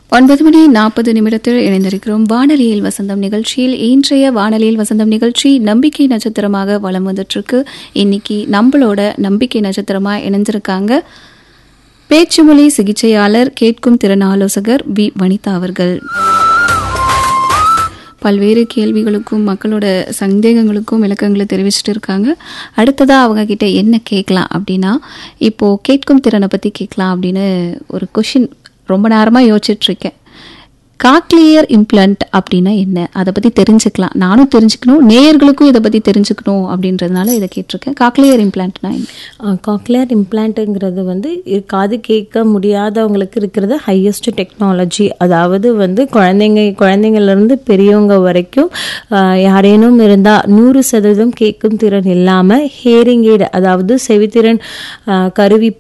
ஒன்பது மணி நாற்பது நிமிடத்தில் இணைந்திருக்கிறோம் வானொலியில் வசந்தம் நிகழ்ச்சியில் இன்றைய வானொலியில் வசந்தம் நிகழ்ச்சி நம்பிக்கை நட்சத்திரமாக வலம் வந்துட்டுருக்கு இன்னைக்கு நம்மளோட நம்பிக்கை நட்சத்திரமா இணைஞ்சிருக்காங்க பேச்சுமொழி சிகிச்சையாளர் கேட்கும் திறன் ஆலோசகர் வி வனிதா அவர்கள் பல்வேறு கேள்விகளுக்கும் மக்களோட சந்தேகங்களுக்கும் விளக்கங்களை தெரிவிச்சிட்டு இருக்காங்க அடுத்ததா அவங்க கிட்ட என்ன கேட்கலாம் அப்படின்னா இப்போ கேட்கும் திறனை பத்தி கேட்கலாம் அப்படின்னு ஒரு கொஷின் ரொம்ப நேரமா யோசிச்சுட்டு இருக்கேன் காக்லியர் இம்ப்ளான்ட் அப்படின்னா என்ன அதை பத்தி தெரிஞ்சுக்கலாம் நானும் தெரிஞ்சுக்கணும் நேயர்களுக்கும் இதை பத்தி தெரிஞ்சுக்கணும் அப்படின்றதுனால இதை கேட்டிருக்கேன் காக்லியர் இம்ப்ளான்ட்னா என்ன காக்லியர் இம்ப்ளான்ட்டுங்கிறது வந்து இ- காது கேட்க முடியாதவங்களுக்கு இருக்கிறது ஹையஸ்ட் டெக்னாலஜி அதாவது வந்து குழந்தைங்க குழந்தைங்கள்லேருந்து பெரியவங்க வரைக்கும் ஆஹ், யாரேனும் இருந்தால் நூறு சதவீதம் கேட்கும் திறன் இல்லாமல் ஹேரிங் எய்டு அதாவது செவித்திறன் ஆஹ், கருவி